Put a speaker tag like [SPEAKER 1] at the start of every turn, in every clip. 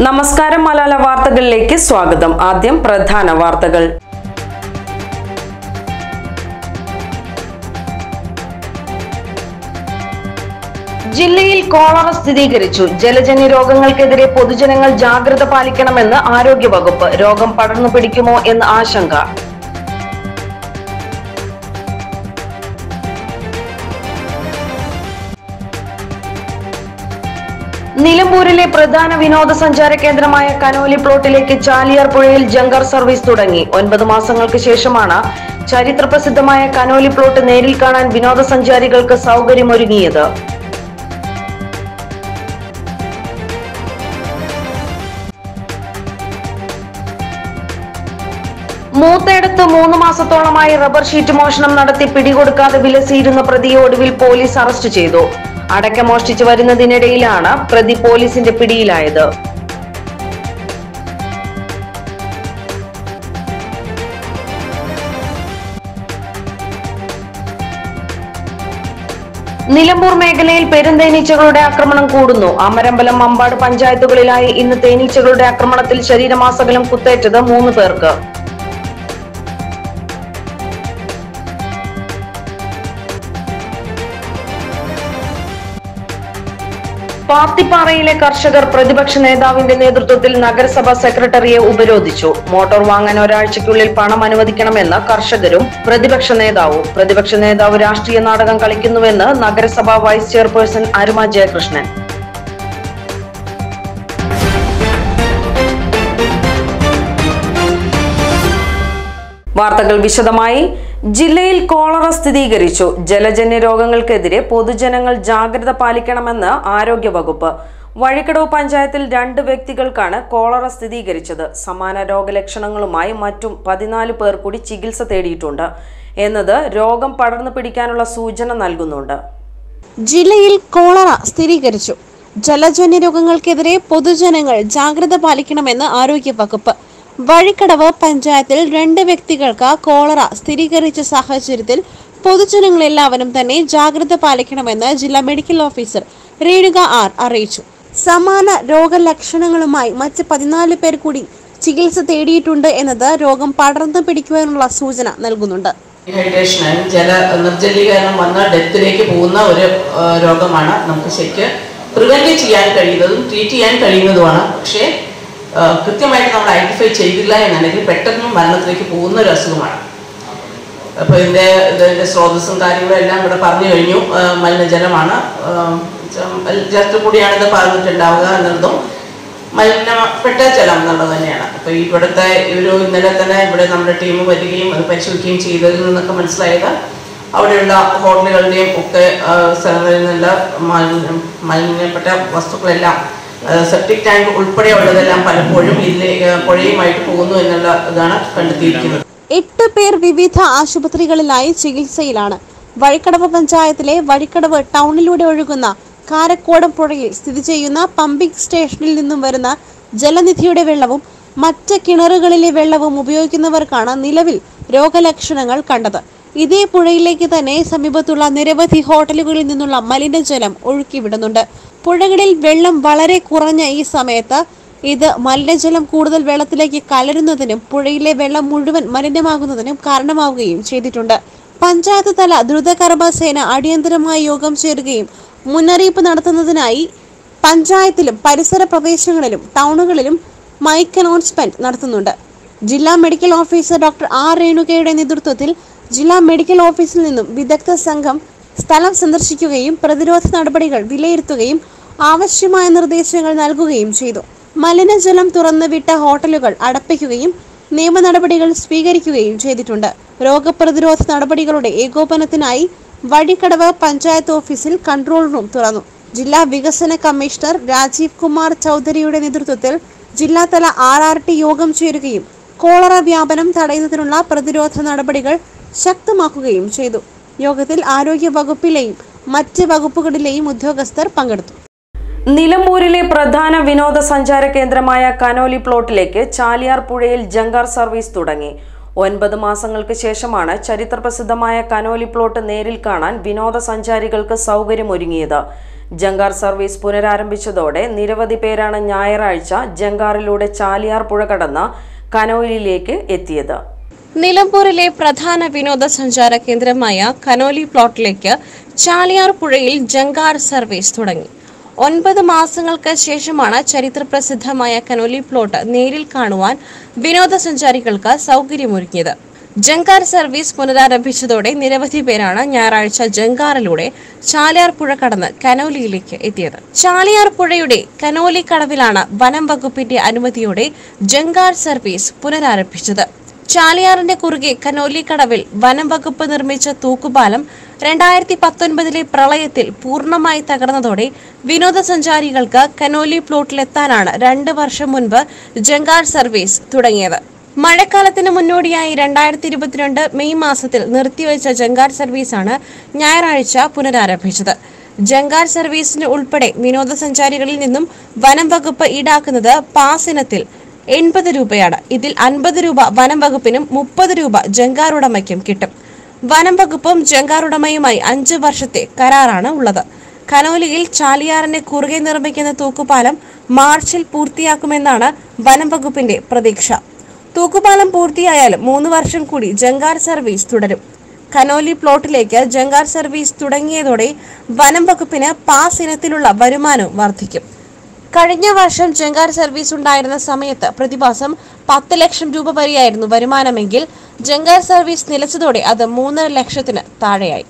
[SPEAKER 1] നമസ്കാരം മലാല വാർത്തകളിലേക്ക് സ്വാഗതം ആദ്യം പ്രധാന വാർത്തകൾ ജില്ലയിൽ കോളറ സ്ഥിരീകരിച്ചു ജലജന്യ രോഗങ്ങൾക്കെതിരെ പൊതുജനങ്ങൾ ജാഗ്രത പാലിക്കണമെന്ന് ആരോഗ്യവകുപ്പ് രോഗം പടർന്നു പിടിക്കുമോ എന്ന് ആശങ്ക നിലമ്പൂരിലെ പ്രധാന വിനോദസഞ്ചാര കേന്ദ്രമായ കനോലി പ്ലോട്ടിലേക്ക് ചാലിയാർ പുഴയിൽ ജങ്കർ സർവീസ് തുടങ്ങി ഒൻപത് മാസങ്ങൾക്ക് ശേഷമാണ് ചരിത്രപ്രസിദ്ധമായ കനോലി പ്ലോട്ട് നേരിൽ കാണാൻ വിനോദസഞ്ചാരികൾക്ക് സൗകര്യമൊരുങ്ങിയത് മൂത്തയിടത്ത് മൂന്ന് മാസത്തോളമായി റബ്ബർ ഷീറ്റ് മോഷണം നടത്തി പിടികൊടുക്കാതെ വിലസിയിരുന്ന പ്രതിയെ ഒടുവിൽ പോലീസ് അറസ്റ്റ് ചെയ്തു അടയ്ക്ക മോഷ്ടിച്ചു വരുന്നതിനിടയിലാണ് പ്രതി പോലീസിന്റെ പിടിയിലായത് നിലമ്പൂർ മേഖലയിൽ പെരുന്തേനീച്ചകളുടെ ആക്രമണം കൂടുന്നു അമരമ്പലം മമ്പാട് പഞ്ചായത്തുകളിലായി ഇന്ന് തേനീച്ചകളുടെ ആക്രമണത്തിൽ ശരീരമാസകലം കുത്തേറ്റത് മൂന്ന് പേർക്ക് പാത്തിപ്പാറയിലെ കർഷകർ പ്രതിപക്ഷ നേതാവിന്റെ നേതൃത്വത്തിൽ നഗരസഭാ സെക്രട്ടറിയെ ഉപരോധിച്ചു മോട്ടോർ വാങ്ങാൻ ഒരാഴ്ചയ്ക്കുള്ളിൽ പണം അനുവദിക്കണമെന്ന് കർഷകരും പ്രതിപക്ഷ നേതാവും പ്രതിപക്ഷ നേതാവ് രാഷ്ട്രീയ നാടകം കളിക്കുന്നുവെന്ന് നഗരസഭാ വൈസ് ചെയർപേഴ്സൺ അരുമ ജയകൃഷ്ണൻ വാർത്തകൾ വിശദമായി ജില്ലയിൽ കോളറ സ്ഥിരീകരിച്ചു ജലജന്യ രോഗങ്ങൾക്കെതിരെ പൊതുജനങ്ങൾ ജാഗ്രത പാലിക്കണമെന്ന് ആരോഗ്യവകുപ്പ് വഴിക്കടവ് പഞ്ചായത്തിൽ രണ്ട് വ്യക്തികൾക്കാണ് കോളറ സ്ഥിരീകരിച്ചത് സമാന രോഗലക്ഷണങ്ങളുമായി മറ്റും പതിനാല് പേർ കൂടി ചികിത്സ തേടിയിട്ടുണ്ട് എന്നത് രോഗം പടർന്നു പിടിക്കാനുള്ള സൂചന നൽകുന്നുണ്ട്
[SPEAKER 2] ജില്ലയിൽ കോളറ സ്ഥിരീകരിച്ചു ജലജന്യ രോഗങ്ങൾക്കെതിരെ പൊതുജനങ്ങൾ ജാഗ്രത പാലിക്കണമെന്ന് ആരോഗ്യ വകുപ്പ് വഴിക്കടവ് പഞ്ചായത്തിൽ രണ്ട് വ്യക്തികൾക്ക് കോളറ സ്ഥിരീകരിച്ച സാഹചര്യത്തിൽ പൊതുജനങ്ങൾ എല്ലാവരും തന്നെ ജാഗ്രത പാലിക്കണമെന്ന് ജില്ലാ മെഡിക്കൽ ഓഫീസർ രേണുക ആർ അറിയിച്ചു സമാന രോഗലക്ഷണങ്ങളുമായി മറ്റ് പതിനാല് പേർ കൂടി ചികിത്സ തേടിയിട്ടുണ്ട് എന്നത് രോഗം പടർന്നു പിടിക്കുവാനുള്ള സൂചന നൽകുന്നുണ്ട്
[SPEAKER 3] ഡീഹൈഡ്രേഷൻ ജല നിർജ്ജലീകരണം വന്ന ഡെത്തിലേക്ക് പോകുന്ന ഒരു ആ, രോഗമാണ് നമുക്ക് ശരിക്ക് പ്രിവെന്റ് ചെയ്യാൻ കഴിയുന്നതും ട്രീറ്റ് ചെയ്യാൻ കഴിയുന്നതുമാണ് പക്ഷേ ആ, കൃത്യമായിട്ട് നമ്മൾ ഐഡന്റിഫൈ ചെയ്തില്ല എന്നുണ്ടെങ്കിൽ പെട്ടെന്ന് മരണത്തിലേക്ക് പോകുന്ന ഒരു അസുഖമാണ് അപ്പോൾ ഇതിൻ്റെ ഇതിൻ്റെ സ്രോതസ്സും കാര്യങ്ങളും എല്ലാം ഇവിടെ പറഞ്ഞു കഴിഞ്ഞു ആ, മലിനജലമാണ് ആ, ജലത്തിൽ കൂടിയാണ് ഇത് പറഞ്ഞിട്ടുണ്ടാവുക എന്നുള്ളതും മലിനപ്പെട്ട ജലം എന്നുള്ളത് തന്നെയാണ് അപ്പോൾ ഇവിടുത്തെ ഒരു ഇന്നലെ തന്നെ ഇവിടെ നമ്മുടെ ടീം വരികയും അത് പരിശോധിക്കുകയും ചെയ്തതിൽ നിന്നൊക്കെ മനസ്സിലായത് അവിടെയുള്ള ഹോട്ടലുകളുടെയും ഒക്കെ ആ, സ്ഥലങ്ങളിൽ നിന്നുള്ള മാലിന്യം മലിനപ്പെട്ട വസ്തുക്കളെല്ലാം സെപ്റ്റിക് ടാങ്ക് ഉൾപ്പെടെയുള്ളതെല്ലാം പലപ്പോഴും ഇതിലേക്ക് പുഴയുമായിട്ട് പോകുന്നു എന്നുള്ള ഇതാണ് കണ്ടെത്തിയിരിക്കുന്നത്
[SPEAKER 2] എട്ട് പേർ വിവിധ ആശുപത്രികളിലായി ചികിത്സയിലാണ് വഴിക്കടവ് പഞ്ചായത്തിലെ വഴിക്കടവ് ടൗണിലൂടെ ഒഴുകുന്ന കാരക്കോടം പുഴയിൽ സ്ഥിതി ചെയ്യുന്ന പമ്പിംഗ് സ്റ്റേഷനിൽ നിന്നും വരുന്ന ജലനിധിയുടെ വെള്ളവും മറ്റ് കിണറുകളിലെ വെള്ളവും ഉപയോഗിക്കുന്നവർക്കാണ് നിലവിൽ രോഗലക്ഷണങ്ങൾ കണ്ടത് ഇതേ പുഴയിലേക്ക് തന്നെ സമീപത്തുള്ള നിരവധി ഹോട്ടലുകളിൽ നിന്നുള്ള മലിനജലം ഒഴുക്കിവിടുന്നുണ്ട് പുഴകളിൽ വെള്ളം വളരെ കുറഞ്ഞ ഈ സമയത്ത് ഇത് മലിനജലം കൂടുതൽ വെള്ളത്തിലേക്ക് കലരുന്നതിനും പുഴയിലെ വെള്ളം മുഴുവൻ മലിനമാകുന്നതിനും കാരണമാവുകയും ചെയ്തിട്ടുണ്ട് പഞ്ചായത്ത് തല ദ്രുതകർമ്മസേന അടിയന്തരമായി യോഗം ചേരുകയും മുന്നറിയിപ്പ് നടത്തുന്നതിനായി പഞ്ചായത്തിലും പരിസര പ്രദേശങ്ങളിലും ടൗണുകളിലും മൈക്ക് അനൗൺസ്മെന്റ് നടത്തുന്നുണ്ട് ജില്ലാ മെഡിക്കൽ ഓഫീസർ ഡോക്ടർ ആർ രേണുകയുടെ നേതൃത്വത്തിൽ ജില്ലാ മെഡിക്കൽ ഓഫീസിൽ നിന്നും വിദഗ്ധ സംഘം സ്ഥലം സന്ദർശിക്കുകയും പ്രതിരോധ നടപടികൾ വിലയിരുത്തുകയും ആവശ്യമായ നിർദ്ദേശങ്ങൾ നൽകുകയും ചെയ്തു മലിനജലം തുറന്നു വിട്ട ഹോട്ടലുകൾ അടപ്പിക്കുകയും നിയമ നടപടികൾ സ്വീകരിക്കുകയും ചെയ്തിട്ടുണ്ട് രോഗപ്രതിരോധ നടപടികളുടെ ഏകോപനത്തിനായി വഴിക്കടവ് പഞ്ചായത്ത് ഓഫീസിൽ കൺട്രോൾ റൂം തുറന്നു ജില്ലാ വികസന കമ്മീഷണർ രാജീവ് കുമാർ ചൗധരിയുടെ നേതൃത്വത്തിൽ ജില്ലാതല ആർ ആർ ടി യോഗം ചേരുകയും കോളറ വ്യാപനം തടയുന്നതിനുള്ള പ്രതിരോധ നടപടികൾ ശക്തമാക്കുകയും ചെയ്തു യോഗത്തിൽ ആരോഗ്യ വകുപ്പിലെയും മറ്റ് വകുപ്പുകളിലെയും ഉദ്യോഗസ്ഥർ പങ്കെടുത്തു
[SPEAKER 1] നിലമ്പൂരിലെ പ്രധാന വിനോദസഞ്ചാര കേന്ദ്രമായ കനോലി പ്ലോട്ടിലേക്ക് ചാലിയാർ പുഴയിൽ ജങ്കാർ സർവീസ് തുടങ്ങി ഒൻപത് മാസങ്ങൾക്ക് ശേഷമാണ് ചരിത്രപ്രസിദ്ധമായ കനോലി പ്ലോട്ട് നേരിൽ കാണാൻ വിനോദസഞ്ചാരികൾക്ക് സൗകര്യമൊരുങ്ങിയത് ജങ്കാർ സർവീസ് പുനരാരംഭിച്ചതോടെ നിരവധി പേരാണ് ഞായറാഴ്ച ജങ്കാറിലൂടെ ചാലിയാർ പുഴ കടന്ന് കനോയിലേക്ക് എത്തിയത്
[SPEAKER 2] നിലമ്പൂരിലെ പ്രധാന വിനോദസഞ്ചാര കേന്ദ്രമായ കനോലി പ്ലോട്ടിലേക്ക് ചാലിയാർ പുഴയിൽ ജങ്കാർ സർവീസ് തുടങ്ങി ഒൻപത് മാസങ്ങൾക്ക് ശേഷമാണ് ചരിത്രപ്രസിദ്ധമായ കനോലി പ്ലോട്ട് നേരിൽ കാണുവാൻ വിനോദസഞ്ചാരികൾക്ക് സൗകര്യമൊരുക്കിയത് ജങ്കാർ സർവീസ് പുനരാരംഭിച്ചതോടെ നിരവധി പേരാണ് ഞായറാഴ്ച ജങ്കാറിലൂടെ ചാലിയാർ പുഴ കടന്ന് കനോലിയിലേക്ക് എത്തിയത് ചാലിയാർ പുഴയുടെ കനോലി കടവിലാണ് വനം വകുപ്പിന്റെ അനുമതിയോടെ ജങ്കാർ സർവീസ് പുനരാരംഭിച്ചത് ചാലിയാറിന്റെ കുറുകെ കനോലി കടവിൽ വനം വകുപ്പ് നിർമ്മിച്ച തൂക്കുപാലം രണ്ടായിരത്തി പത്തൊൻപതിലെ പ്രളയത്തിൽ പൂർണ്ണമായി തകർന്നതോടെ വിനോദസഞ്ചാരികൾക്ക് കനോലി പ്ലോട്ടിലെത്താനാണ് രണ്ട് വർഷം മുൻപ് ജങ്കാർ സർവീസ് തുടങ്ങിയത് മഴക്കാലത്തിന് മുന്നോടിയായി രണ്ടായിരത്തി ഇരുപത്തിരണ്ട് മെയ് മാസത്തിൽ നിർത്തിവെച്ച ജങ്കാർ സർവീസാണ് ഞായറാഴ്ച പുനരാരംഭിച്ചത് ജങ്കാർ സർവീസിന് ഉൾപ്പെടെ വിനോദസഞ്ചാരികളിൽ നിന്നും വനം വകുപ്പ് ഈടാക്കുന്നത് പാസ് ഇനത്തിൽ എൺപത് രൂപയാണ് ഇതിൽ അൻപത് രൂപ വനം വകുപ്പിനും മുപ്പത് രൂപ ജങ്കാർ ഉടമയ്ക്കും കിട്ടും വനം വകുപ്പും ജങ്കാർ ഉടമയുമായി അഞ്ച് വർഷത്തെ കരാറാണ് ഉള്ളത് കനോലിയിൽ ചാലിയാറിന് കുറുകെ നിർമ്മിക്കുന്ന തൂക്കുപാലം മാർച്ചിൽ പൂർത്തിയാക്കുമെന്നാണ് വനം വകുപ്പിന്റെ പ്രതീക്ഷ തൂക്കുപാലം പൂർത്തിയായാലും മൂന്ന് വർഷം കൂടി ജങ്കാർ സർവീസ് തുടരും കനോലി പ്ലോട്ടിലേക്ക് ജങ്കാർ സർവീസ് തുടങ്ങിയതോടെ വനം വകുപ്പിന് പാസ് ഇനത്തിലുള്ള വരുമാനവും വർദ്ധിക്കും കഴിഞ്ഞ വർഷം ജങ്കാർ സർവീസ് ഉണ്ടായിരുന്ന സമയത്ത് പ്രതിമാസം പത്ത് ലക്ഷം രൂപ വരെയായിരുന്നു വരുമാനമെങ്കിൽ ജങ്കാർ സർവീസ് നിലച്ചതോടെ അത് മൂന്നര ലക്ഷത്തിന് താഴെയായി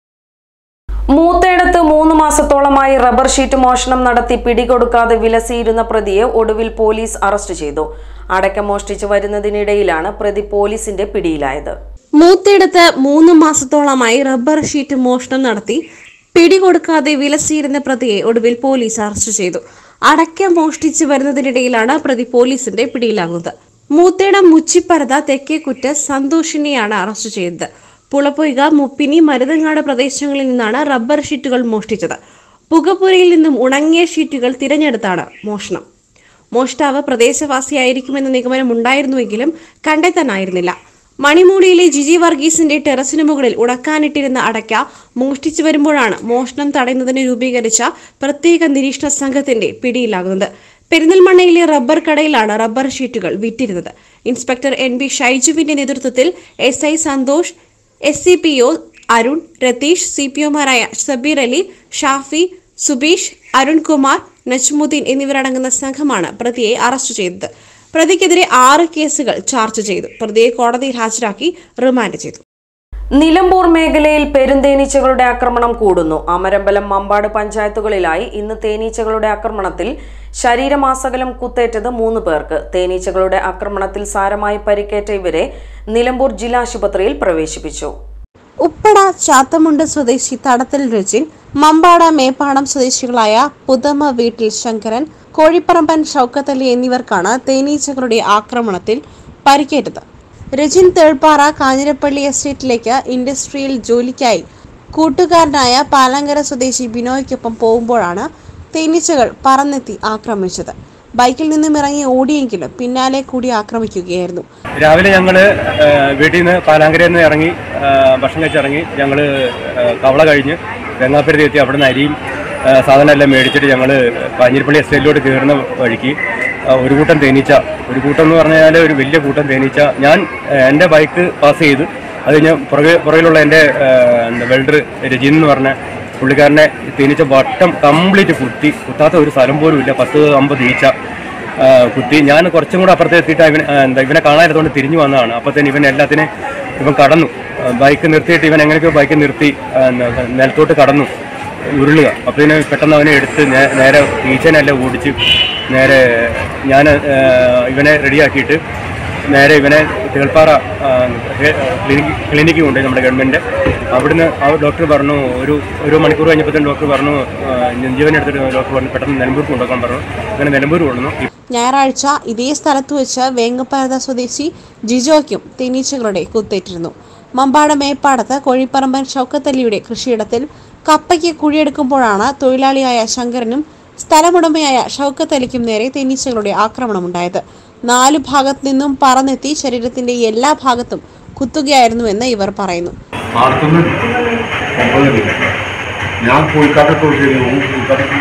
[SPEAKER 1] മൂത്തേടത്ത് മൂന്ന് മാസത്തോളമായി റബ്ബർ ഷീറ്റ് മോഷണം നടത്തി പിടികൊടുക്കാതെ വിലസിയിരുന്ന പ്രതിയെ ഒടുവിൽ പോലീസ് അറസ്റ്റ് ചെയ്തു അടക്ക മോഷ്ടിച്ചു വരുന്നതിനിടയിലാണ് പ്രതി പോലീസിന്റെ പിടിയിലായത്
[SPEAKER 2] മൂത്തേടത്ത് മൂന്ന് മാസത്തോളമായി റബ്ബർ ഷീറ്റ് മോഷണം നടത്തി പിടികൊടുക്കാതെ വിലസിയിരുന്ന പ്രതിയെ ഒടുവിൽ പോലീസ് അറസ്റ്റ് ചെയ്തു അടയ്ക്ക മോഷ്ടിച്ചു വരുന്നതിനിടയിലാണ് പ്രതി പോലീസിന്റെ പിടിയിലാകുന്നത് മൂത്തേടം മുച്ചിപ്പരത തെക്കേക്കുറ്റ് സന്തോഷിനെയാണ് അറസ്റ്റ് ചെയ്തത് പുളപ്പൊയ്ക മുപ്പിനി മരുതങ്ങാട് പ്രദേശങ്ങളിൽ നിന്നാണ് റബ്ബർ ഷീറ്റുകൾ മോഷ്ടിച്ചത് പുകപ്പുരയിൽ നിന്നും ഉണങ്ങിയ ഷീറ്റുകൾ തിരഞ്ഞെടുത്താണ് മോഷണം മോഷ്ടാവ് പ്രദേശവാസിയായിരിക്കുമെന്ന നിഗമനം ഉണ്ടായിരുന്നുവെങ്കിലും കണ്ടെത്താനായിരുന്നില്ല മണിമൂടിയിലെ ജിജി വർഗീസിന്റെ ടെറസിനു മുകളിൽ ഉണക്കാനിട്ടിരുന്ന അടയ്ക്ക മോഷ്ടിച്ചു വരുമ്പോഴാണ് മോഷണം തടയുന്നതിന് രൂപീകരിച്ച പ്രത്യേക നിരീക്ഷണ സംഘത്തിന്റെ പിടിയിലാകുന്നത് പെരിന്തൽമണ്ണയിലെ റബ്ബർ കടയിലാണ് റബ്ബർ ഷീറ്റുകൾ വിറ്റിരുന്നത് ഇൻസ്പെക്ടർ എൻ ബി ഷൈജുവിന്റെ നേതൃത്വത്തിൽ S I Santhosh S C P O Arun Ratheesh C P ഒമാരായ സബീർ അലി ഷാഫി സുബീഷ് അരുൺകുമാർ നജ്മുദ്ദീൻ എന്നിവരടങ്ങുന്ന സംഘമാണ് പ്രതിയെ അറസ്റ്റ് ചെയ്തത് പ്രതിക്കെതിരെ ആറ് കേസുകൾ ചാർജ് ചെയ്തു പ്രതിയെ കോടതിയിൽ ഹാജരാക്കി റിമാൻഡ് ചെയ്തു
[SPEAKER 1] നിലമ്പൂർ മേഖലയിൽ പെരുന്തേനീച്ചകളുടെ ആക്രമണം കൂടുന്നു അമരമ്പലം മമ്പാട് പഞ്ചായത്തുകളിലായി ഇന്ന് തേനീച്ചകളുടെ ആക്രമണത്തിൽ ശരീരമാസകലം കുത്തേറ്റത് മൂന്ന് പേർക്ക് തേനീച്ചകളുടെ ആക്രമണത്തിൽ സാരമായി പരിക്കേറ്റ ഇവരെ നിലമ്പൂർ ജില്ലാശുപത്രിയിൽ പ്രവേശിപ്പിച്ചു
[SPEAKER 2] ഉപ്പട ചാത്തമുണ്ട് സ്വദേശി തടത്തിൽ രജിൻ മമ്പാട മേപ്പാടം സ്വദേശികളായ പുതമ വീട്ടിൽ ശങ്കരൻ കോഴിപ്പറമ്പൻ ഷൗക്കത്തലി എന്നിവർക്കാണ് തേനീച്ചകളുടെ ആക്രമണത്തിൽ പരിക്കേറ്റത് രജിൻ തേൾപ്പാറ കാഞ്ഞിരപ്പള്ളി എസ്റ്റേറ്റിലേക്ക് ഇൻഡസ്ട്രിയിൽ ജോലിക്കായി കൂട്ടുകാരനായ പാലങ്കര സ്വദേശി ബിനോയ്ക്കൊപ്പം പോകുമ്പോഴാണ് തേനീച്ചകൾ പറന്നെത്തി ആക്രമിച്ചത് ബൈക്കിൽ നിന്നും ഇറങ്ങി ഓടിയെങ്കിലും പിന്നാലെ കൂടി ആക്രമിക്കുകയായിരുന്നു
[SPEAKER 4] രാവിലെ ഞങ്ങൾ വീട്ടിൽ നിന്ന് പാലാങ്കരയിൽ നിന്ന് ഇറങ്ങി ആ, ഭക്ഷണം കഴിച്ചിറങ്ങി ഞങ്ങൾ കവള കഴിഞ്ഞ് വെങ്ങാപ്പരുതി എത്തി അവിടെ നിന്ന് അരിയും ആ, സാധനം എല്ലാം മേടിച്ചിട്ട് ഞങ്ങൾ കാഞ്ഞിരപ്പള്ളി എസ്റ്റേറ്റിലോട്ട് കയറുന്ന വഴിക്ക് ആ, ഒരു കൂട്ടം തേനീച്ച ഒരു കൂട്ടം എന്ന് പറഞ്ഞാൽ ഒരു വലിയ കൂട്ടം തേനീച്ച ഞാൻ ആ, എൻ്റെ ബൈക്ക് പാസ് ചെയ്ത് അത് ഞാൻ പുറകെ പുറകിലുള്ള എൻ്റെ ആ, എന്താ വെൽഡർ രജിൻ എന്ന് പറഞ്ഞ പുള്ളിക്കാരനെ തേനീച്ച വട്ടം കംപ്ലീറ്റ് കുത്തി കുത്താത്ത ഒരു സ്ഥലം പോലും ഇല്ല പത്ത് അമ്പത് ഈച്ച ആ, കുത്തി ഞാൻ കുറച്ചും കൂടെ അപ്പുറത്ത് എത്തിയിട്ട് ഇവൻ ആ, എന്താ ഇവനെ കാണാനിരുന്നുകൊണ്ട് തിരിഞ്ഞു വന്നതാണ് അപ്പത്തേന് ഇവൻ എല്ലാത്തിനെ ഇവൻ കടന്നു ആ, ബൈക്ക് നിർത്തിയിട്ട് ഇവൻ എങ്ങനെയൊക്കെയോ ബൈക്ക് നിർത്തി ആ, എന്താ, നിലത്തോട്ട് കടന്നു ഉരുളുക അപ്പത്തേന് പെട്ടെന്ന് അവനെ എടുത്ത് നേ- നേരെ ഈച്ചനെല്ലാം ഓടിച്ച് നേരെ ഞാൻ ഇവനെ റെഡിയാക്കിയിട്ട് നേരെ ഇവനെ തേൾപ്പാറ ആ, ഹെ- ക്ലിനിക്ക് ക്ലിനിക്ക് കൊണ്ടുപോയി നമ്മുടെ ഗവൺമെൻറ് അവിടുന്ന് ആ ഡോക്ടർ പറഞ്ഞു ഒരു ഒരു മണിക്കൂർ കഴിഞ്ഞപ്പോഴത്തേനും ഡോക്ടർ പറഞ്ഞു ആ, ജീവൻ എടുത്തിട്ട് ഡോക്ടർ പറഞ്ഞു പെട്ടെന്ന് നിലമ്പൂർക്ക് കൊണ്ടുപോകാൻ പറഞ്ഞു അങ്ങനെ നിലമ്പൂർ കൊണ്ടുവന്നു
[SPEAKER 2] ഞായറാഴ്ച ഇതേ സ്ഥലത്ത് വെച്ച് വേങ്ങപ്പരത സ്വദേശി ജിജോയ്ക്കും തേനീച്ചകളുടെ കുത്തേറ്റിരുന്നു മമ്പാട് മേപ്പാടത്ത് കോഴിപ്പറമ്പൻ ഷൗക്കത്തല്ലിയുടെ കൃഷിയിടത്തിൽ കപ്പയ്ക്ക് കുഴിയെടുക്കുമ്പോഴാണ് തൊഴിലാളിയായ ശങ്കരനും സ്ഥലമുടമയായ ഷൗക്കത്തലിക്കും നേരെ തേനീച്ചകളുടെ ആക്രമണമുണ്ടായത് നാലു ഭാഗത്തു നിന്നും പറന്നെത്തി ശരീരത്തിന്റെ എല്ലാ ഭാഗത്തും കുത്തുകയായിരുന്നുവെന്ന് ഇവർ പറയുന്നു
[SPEAKER 5] പാടത്തുനിന്ന് ഒമ്പത് രൂപ ഞാൻ കോഴിക്കാട്ടെ തൊഴിൽ കോഴിക്കാട്ടേക്ക്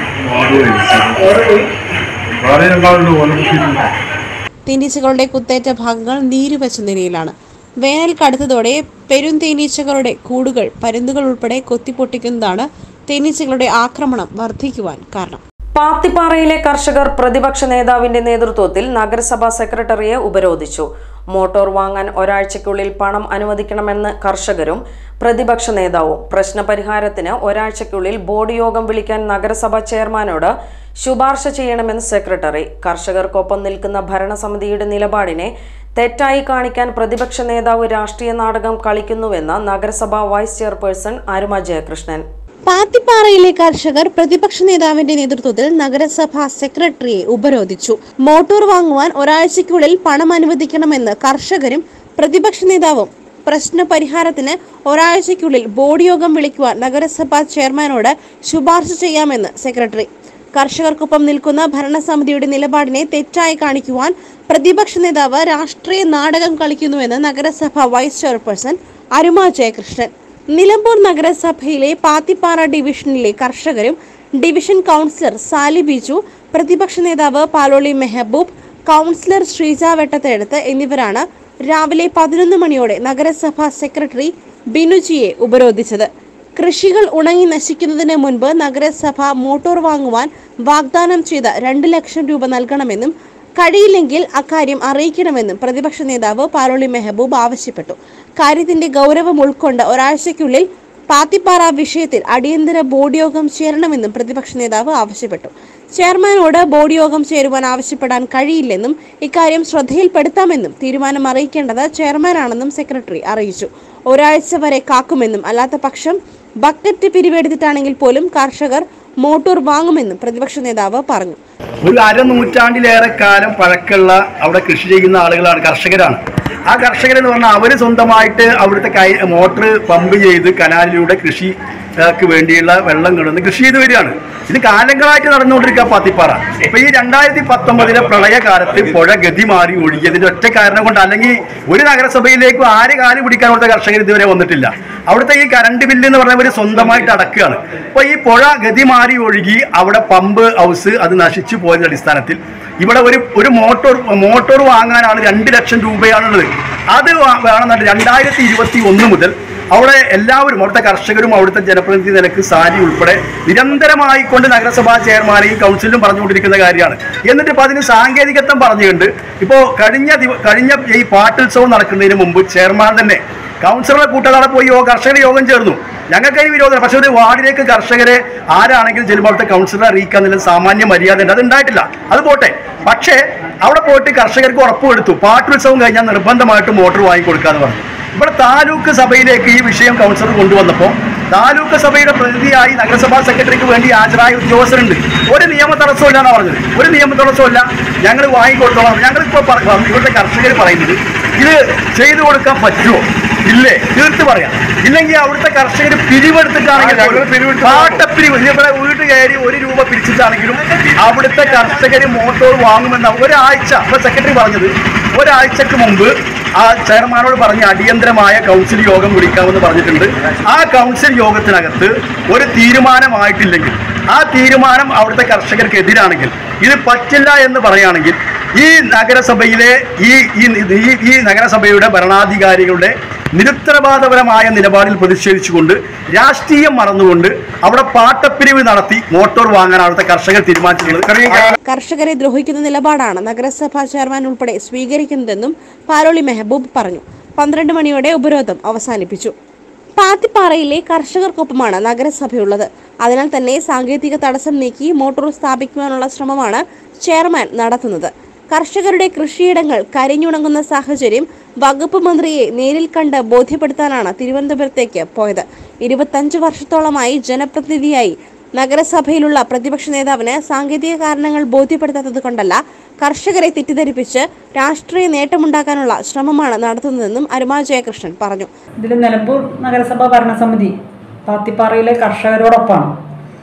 [SPEAKER 5] മാറുകയും വേറെ രണ്ടാളുണ്ട് ഓല കുത്തിയിട്ടുണ്ട്
[SPEAKER 2] തേനീച്ചകളുടെ കുത്തേറ്റ ഭാഗങ്ങൾ നീരുവച്ച നിലയിലാണ് വേനൽ കടുത്തതോടെ പെരുന്തേനീച്ചകളുടെ കൂടുകൾ പരുന്തുകൾ ഉൾപ്പെടെ കൊത്തിപ്പൊട്ടിക്കുന്നതാണ് തേനീച്ചകളുടെ ആക്രമണം വർദ്ധിക്കുവാൻ കാരണം
[SPEAKER 1] പാത്തിപ്പാറയിലെ കർഷകർ പ്രതിപക്ഷ നേതാവിന്റെ നേതൃത്വത്തിൽ നഗരസഭാ സെക്രട്ടറിയെ ഉപരോധിച്ചു മോട്ടോർ വാങ്ങാൻ ഒരാഴ്ചയ്ക്കുള്ളിൽ പണം അനുവദിക്കണമെന്ന് കർഷകരും പ്രതിപക്ഷ നേതാവും പ്രശ്നപരിഹാരത്തിന് ഒരാഴ്ചയ്ക്കുള്ളിൽ ബോർഡ് യോഗം വിളിക്കാൻ നഗരസഭാ ചെയർമാനോട് ശുപാർശ ചെയ്യണമെന്ന് സെക്രട്ടറി കർഷകർക്കൊപ്പം നിൽക്കുന്ന ഭരണസമിതിയുടെ നിലപാടിനെ തെറ്റായി കാണിക്കാൻ പ്രതിപക്ഷ നേതാവ് രാഷ്ട്രീയ നാടകം കളിക്കുന്നുവെന്ന് നഗരസഭാ വൈസ് ചെയർപേഴ്സൺ അരുമ ജയകൃഷ്ണൻ
[SPEAKER 2] പാത്തിപ്പാറയിലെ കർഷകർ പ്രതിപക്ഷ നേതാവിന്റെ നേതൃത്വത്തിൽ നഗരസഭാ സെക്രട്ടറിയെ ഉപരോധിച്ചു മോട്ടോർ വാങ്ങുവാൻ ഒരാഴ്ചയ്ക്കുള്ളിൽ പണം അനുവദിക്കണമെന്ന് കർഷകരും പ്രതിപക്ഷ നേതാവും പ്രശ്ന പരിഹാരത്തിന് ഒരാഴ്ചയ്ക്കുള്ളിൽ ബോർഡ് യോഗം വിളിക്കുവാൻ നഗരസഭാ ചെയർമാനോട് ശുപാർശ ചെയ്യാമെന്ന് സെക്രട്ടറി കർഷകർക്കൊപ്പം നിൽക്കുന്ന ഭരണസമിതിയുടെ നിലപാടിനെ തെറ്റായി കാണിക്കുവാൻ പ്രതിപക്ഷ നേതാവ് രാഷ്ട്രീയ നാടകം കളിക്കുന്നുവെന്ന് നഗരസഭ വൈസ് ചെയർപേഴ്സൺ അരുമ ജയകൃഷ്ണൻ നിലമ്പൂർ നഗരസഭയിലെ പാത്തിപ്പാറ ഡിവിഷനിലെ കർഷകരും ഡിവിഷൻ കൗൺസിലർ സാലി ബിജു പ്രതിപക്ഷ നേതാവ് പാലോളി മെഹബൂബ് കൗൺസിലർ ശ്രീജ വെട്ടത്തെടുത്ത് എന്നിവരാണ് രാവിലെ പതിനൊന്ന് മണിയോടെ നഗരസഭാ സെക്രട്ടറി ബിനുജിയെ ഉപരോധിച്ചത് കൃഷികൾ ഉണങ്ങി നശിക്കുന്നതിന് മുൻപ് നഗരസഭ മോട്ടോർ വാങ്ങുവാൻ വാഗ്ദാനം ചെയ്ത രണ്ട് ലക്ഷം രൂപ നൽകണമെന്നും കഴിയില്ലെങ്കിൽ അക്കാര്യം അറിയിക്കണമെന്നും പ്രതിപക്ഷ നേതാവ് പാലോളി മെഹബൂബ് ആവശ്യപ്പെട്ടു കാര്യത്തിന്റെ ഗൗരവം ഉൾക്കൊണ്ട് ഒരാഴ്ചയ്ക്കുള്ളിൽ പാത്തിപ്പാറ വിഷയത്തിൽ അടിയന്തര ബോർഡ് യോഗം ചേരണമെന്നും പ്രതിപക്ഷ നേതാവ് ആവശ്യപ്പെട്ടു ചെയർമാനോട് ബോർഡ് യോഗം ചേരുവാൻ ആവശ്യപ്പെടാൻ കഴിയില്ലെന്നും ഇക്കാര്യം ശ്രദ്ധയിൽപ്പെടുത്താമെന്നും തീരുമാനം അറിയിക്കേണ്ടത് ചെയർമാനാണെന്നും സെക്രട്ടറി അറിയിച്ചു ഒരാഴ്ച വരെ കാക്കുമെന്നും അല്ലാത്ത പക്ഷം ബക്കറ്റ് പിരിവെടുത്തിട്ടാണെങ്കിൽ പോലും കർഷകർ മോട്ടോർ വാങ്ങുമെന്നും പ്രതിപക്ഷ നേതാവ് പറഞ്ഞു
[SPEAKER 6] ഒരു അരനൂറ്റാണ്ടിലേറെ കാലം പഴക്കമുള്ള അവിടെ കൃഷി ചെയ്യുന്ന ആളുകളാണ് കർഷകരാണ് ആ കർഷകരെന്ന് പറഞ്ഞാൽ അവർ സ്വന്തമായിട്ട് അവിടുത്തെ കൈ മോട്ടർ പമ്പ് ചെയ്ത് കനാലിലൂടെ കൃഷി ക്ക് വേണ്ടിയുള്ള വെള്ളം കിടന്ന് കൃഷി ചെയ്ത് വരികയാണ് ഇത് കാലങ്ങളായിട്ട് നടന്നുകൊണ്ടിരിക്കുക പാത്തിപ്പാറ ഇപ്പൊ ഈ രണ്ടായിരത്തി പത്തൊമ്പതിലെ പ്രളയകാലത്ത് പുഴ ഗതി മാറി ഒഴുകിയതിന്റെ ഒറ്റ കാരണം കൊണ്ട് അല്ലെങ്കിൽ ഒരു നഗരസഭയിലേക്കും ആര് കാല് പിടിക്കാൻ അവിടുത്തെ കർഷകർ ഇതുവരെ വന്നിട്ടില്ല അവിടുത്തെ ഈ കറണ്ട് ബില്ല് എന്ന് പറഞ്ഞവർ സ്വന്തമായിട്ട് അടക്കുകയാണ് അപ്പൊ ഈ പുഴ ഗതി മാറി ഒഴുകി അവിടെ പമ്പ് ഹൗസ് അത് നശിച്ചു പോയതിന്റെ അടിസ്ഥാനത്തിൽ ഇവിടെ ഒരു ഒരു മോട്ടോർ മോട്ടോർ വാങ്ങാനാണ് രണ്ട് ലക്ഷം രൂപയാണുള്ളത് അത് വാ- വേണമെന്നുണ്ട് രണ്ടായിരത്തി ഇരുപത്തി ഒന്ന് മുതൽ അവിടെ എല്ലാവരും അവിടുത്തെ കർഷകരും അവിടുത്തെ ജനപ്രതിനിധി നിലക്ക് സാരി ഉൾപ്പെടെ നിരന്തരമായി കൊണ്ട് നഗരസഭാ ചെയർമാനെയും കൗൺസിലും പറഞ്ഞുകൊണ്ടിരിക്കുന്ന കാര്യമാണ് എന്നിട്ട് ഇപ്പോൾ അതിന് സാങ്കേതികത്വം പറഞ്ഞുകൊണ്ട് ഇപ്പോൾ കഴിഞ്ഞ ദിവ കഴിഞ്ഞ ഈ പാട്ടുത്സവം നടക്കുന്നതിന് മുമ്പ് ചെയർമാൻ തന്നെ കൗൺസിലറെ കൂട്ടാതെ പോയി യോഗ കർഷകരുടെ യോഗം ചേർന്നു ഞങ്ങൾക്ക് അതിന് വിരോധം പക്ഷേ ഒരു വാർഡിലേക്ക് കർഷകരെ ആരാണെങ്കിലും ചെല്ലുമ്പോൾ അവിടുത്തെ കൗൺസിലറെ അറിയിക്കുക എന്നുള്ള സാമാന്യ മര്യാദ ഉണ്ട് അത് ഉണ്ടായിട്ടില്ല അത് പോട്ടെ പക്ഷേ അവിടെ പോയിട്ട് കർഷകർക്ക് ഉറപ്പ് കൊടുത്തു പാട്ടുത്സവം കഴിഞ്ഞാൽ നിർബന്ധമായിട്ട് മോട്ടോർ വാങ്ങിക്കൊടുക്കാന്ന് പറഞ്ഞു ഇവിടെ താലൂക്ക് സഭയിലേക്ക് ഈ വിഷയം കൗൺസിലർ കൊണ്ടുവന്നപ്പോൾ താലൂക്ക് സഭയുടെ പ്രതിനിധിയായി നഗരസഭാ സെക്രട്ടറിക്ക് വേണ്ടി ഹാജരായ ഉദ്യോഗസ്ഥരുണ്ട് ഒരു നിയമ തടസ്സമില്ല എന്നാണ് പറഞ്ഞത് ഒരു നിയമ തടസ്സമില്ല ഞങ്ങൾ വാങ്ങിക്കൊടുത്തോളാം ഞങ്ങളിപ്പോൾ ഇവിടുത്തെ കർഷകർ പറയുന്നത് ഇത് ചെയ്തു കൊടുക്കാൻ പറ്റുമോ ഇല്ലേ തീർത്ത് പറയാം ഇല്ലെങ്കിൽ അവിടുത്തെ കർഷകർ പിരിവെടുത്തിട്ടാണെങ്കിൽ പോലും പാട്ടപ്പിരിവ് ഇവിടെ വീട്ട് കയറി ഒരു രൂപ പിരിച്ചിട്ടാണെങ്കിലും അവിടുത്തെ കർഷകർ മോട്ടോർ വാങ്ങുമെന്ന ഒരാഴ്ച ഇപ്പൊ സെക്രട്ടറി പറഞ്ഞത് ഒരാഴ്ചക്ക് മുമ്പ് ആ ചെയർമാനോട് പറഞ്ഞ് അടിയന്തരമായ കൗൺസിൽ യോഗം വിളിക്കാമെന്ന് പറഞ്ഞിട്ടുണ്ട് ആ കൗൺസിൽ യോഗത്തിനകത്ത് ഒരു തീരുമാനമായിട്ടില്ലെങ്കിൽ ആ തീരുമാനം അവിടുത്തെ കർഷകർക്ക് എതിരാണെങ്കിൽ ഇത് പറ്റില്ല എന്ന് പറയുകയാണെങ്കിൽ ഈ നഗരസഭയിലെ ഈ ഈ ഈ- ഈ നഗരസഭയുടെ ഭരണാധികാരികളുടെ നിരുത്തരവാദപരമായ നിലപാടിൽ പ്രതിഷേധിച്ചുകൊണ്ട് രാഷ്ട്രീയം മറന്നുകൊണ്ട് അവിടെ പാട്ടപ്പിരിവ് നടത്തി മോട്ടോർ വാങ്ങാൻ അവിടുത്തെ കർഷകർ തീരുമാനിച്ചിട്ടുള്ളത്
[SPEAKER 2] കർഷകരെ ദ്രോഹിക്കുന്ന നിലപാടാണ് നഗരസഭാ ചെയർമാൻ ഉൾപ്പെടെ സ്വീകരിക്കുന്നതെന്നും പാലോളി മെഹബൂബ് പറഞ്ഞു പന്ത്രണ്ട് മണിയോടെ ഉപരോധം അവസാനിപ്പിച്ചു പാത്തിപ്പാറയിലെ കർഷകർക്കൊപ്പമാണ് നഗരസഭയുള്ളത് അതിനാൽ തന്നെ സാങ്കേതിക തടസ്സം നീക്കി മോട്ടോർ സ്ഥാപിക്കുവാനുള്ള ശ്രമമാണ് ചെയർമാൻ നടത്തുന്നത് കർഷകരുടെ കൃഷിയിടങ്ങൾ കരിഞ്ഞുണങ്ങുന്ന സാഹചര്യം വകുപ്പ് മന്ത്രിയെ നേരിൽ കണ്ട് ബോധ്യപ്പെടുത്താനാണ് തിരുവനന്തപുരത്തേക്ക് പോയത് ഇരുപത്തഞ്ച് വർഷത്തോളമായി ജനപ്രതിനിധിയായി നഗരസഭയിലുള്ള പ്രതിപക്ഷ നേതാവിന് സാങ്കേതിക കാരണങ്ങൾ ബോധ്യപ്പെടുത്താത്തത് കൊണ്ടല്ല കർഷകരെ തെറ്റിദ്ധരിപ്പിച്ച് രാഷ്ട്രീയ നേട്ടമുണ്ടാക്കാനുള്ള ശ്രമമാണ് നടത്തുന്നതെന്നും അരുമാ ജയകൃഷ്ണൻ പറഞ്ഞു
[SPEAKER 7] ഇതിൽ നിലമ്പൂർ നഗരസഭ ഭരണസമിതി പാത്തിപ്പാറയിലെ കർഷകരോടൊപ്പമാണ്